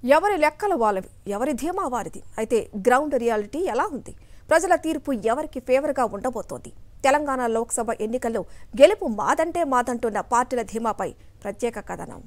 ఎవరి లెక్కలు వాళ్ళవి ఎవరి ధీమా వారిది అయితే గ్రౌండ్ రియాలిటీ ఎలా ఉంది ప్రజల తీర్పు ఎవరికి ఫేవర్గా ఉండబోతోంది తెలంగాణ లోక్సభ ఎన్నికల్లో గెలుపు మాదంటే మాదంటున్న పార్టీల ధీమాపై ప్రత్యేక కథనం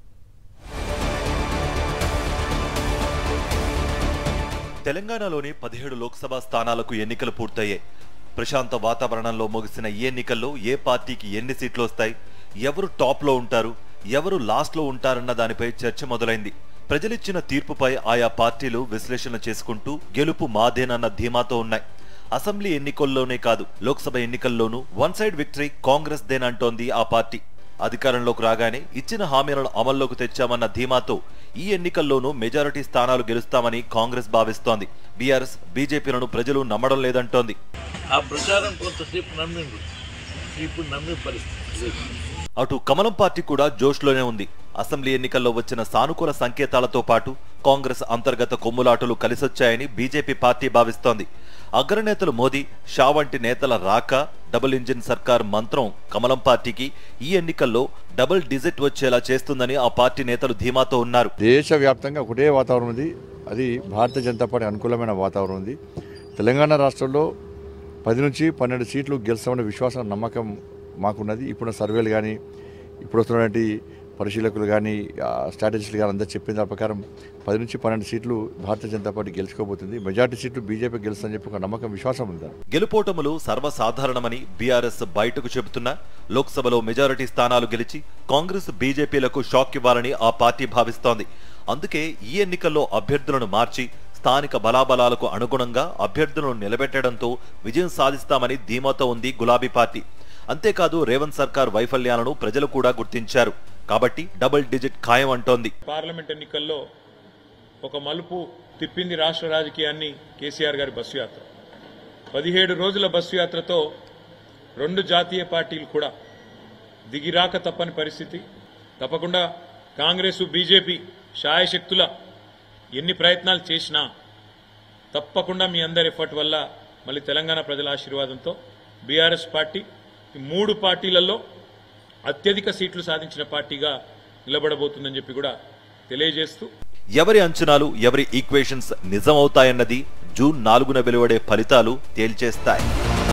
తెలంగాణలోని పదిహేడు లోక్సభ స్థానాలకు ఎన్నికలు పూర్తయ్యాయి ప్రశాంత వాతావరణంలో ముగిసిన ఈ ఎన్నికల్లో ఏ పార్టీకి ఎన్ని సీట్లు వస్తాయి ఎవరు టాప్లో ఉంటారు ఎవరు లాస్ట్లో ఉంటారన్న దానిపై చర్చ మొదలైంది ప్రజలిచ్చిన తీర్పుపై ఆయా పార్టీలు విశ్లేషణ చేసుకుంటూ గెలుపు మాదేనన్న ధీమాతో ఉన్నాయి అసెంబ్లీ ఎన్నికల్లోనే కాదు లోక్సభ ఎన్నికల్లోనూ వన్ సైడ్ విక్టరీ కాంగ్రెస్ దేనంటోంది ఆ పార్టీ అధికారంలోకి రాగానే ఇచ్చిన హామీలను అమల్లోకి తెచ్చామన్న ధీమాతో ఈ ఎన్నికల్లోనూ మెజారిటీ స్థానాలు గెలుస్తామని కాంగ్రెస్ భావిస్తోంది బీఆర్ఎస్ బీజేపీలను ప్రజలు నమ్మడం లేదంటోంది ఆ ప్రచారం కొంతసేపు నమ్మిండు ఇప్పుడు నమ్మే పరిస్థితి లేదు. అటు కమలం పార్టీ కూడా జోష్లోనే ఉంది అసెంబ్లీ ఎన్నికల్లో వచ్చిన సానుకూల సంకేతాలతో పాటు కాంగ్రెస్ అంతర్గత కొమ్ములాటలు కలిసొచ్చాయని బీజేపీ పార్టీ భావిస్తోంది అగ్రనేతలు మోదీ షా వంటి నేతల రాక డబుల్ ఇంజిన్ సర్కార్ మంత్రం కమలం పార్టీకి ఈ ఎన్నికల్లో డబుల్ డిజిట్ వచ్చేలా చేస్తుందని ఆ పార్టీ నేతలు ధీమాతో ఉన్నారు దేశవ్యాప్తంగా ఒకటే వాతావరణం ఉంది అది భారతీయ జనతా పార్టీ అనుకూలమైన వాతావరణం ఉంది తెలంగాణ రాష్ట్రంలో పది నుంచి పన్నెండు సీట్లు గెలుస్తామనే విశ్వాసం నమ్మకం మాకున్నది ఇప్పుడున్న సర్వేలు కానీ ఇప్పుడు వస్తున్నటువంటి పరిశీలకులు కానీ స్ట్రాటజిస్టులు కానీ అందరూ చెప్పిన దాని ప్రకారం పది నుంచి పన్నెండు సీట్లు భారతీయ జనతా పార్టీ గెలుచుకోబోతుంది మెజార్టీ సీట్లు బీజేపీ గెలుస్తుందని చెప్పి ఒక నమ్మకం విశ్వాసం ఉంది గెలుపోటములు సర్వసాధారణమని బీఆర్ఎస్ బయటకు చెబుతున్నా లోక్సభలో మెజారిటీ స్థానాలు గెలిచి కాంగ్రెస్ బీజేపీలకు షాక్ ఇవ్వాలని ఆ పార్టీ భావిస్తోంది అందుకే ఈ ఎన్నికల్లో అభ్యర్థులను మార్చి స్థానిక బలాబలాలకు అనుగుణంగా అభ్యర్థులను నిలబెట్టడంతో విజయం సాధిస్తామని ధీమాతో ఉంది గులాబీ పార్టీ అంతేకాదు రేవంత్ సర్కార్ వైఫల్యాలను ప్రజలు కూడా గుర్తించారు కాబట్టి డబుల్ డిజిట్ ఖాయం అంటోంది పార్లమెంట్ ఎన్నికల్లో ఒక మలుపు తిప్పింది రాష్ట్ర రాజకీయాన్ని కేసీఆర్ గారి బస్సు యాత్ర పదిహేడు రోజుల బస్సు యాత్రతో రెండు జాతీయ పార్టీలు కూడా దిగిరాక తప్పని పరిస్థితి తప్పకుండా కాంగ్రెస్ బీజేపీ శాయశక్తుల ఎన్ని ప్రయత్నాలు చేసినా తప్పకుండా మీ అందరి ఎఫర్ట్ వల్ల మళ్ళీ తెలంగాణ ప్రజల ఆశీర్వాదంతో బీఆర్ఎస్ పార్టీ ఈ మూడు పార్టీలలో అత్యధిక సీట్లు సాధించిన పార్టీగా నిలబడబోతుందని చెప్పి కూడా తెలియజేస్తూ ఎవరి అంచనాలు ఎవరి ఈక్వేషన్స్ నిజమవుతాయన్నది జూన్ నాలుగున వెలువడే ఫలితాలు తేల్చేస్తాయి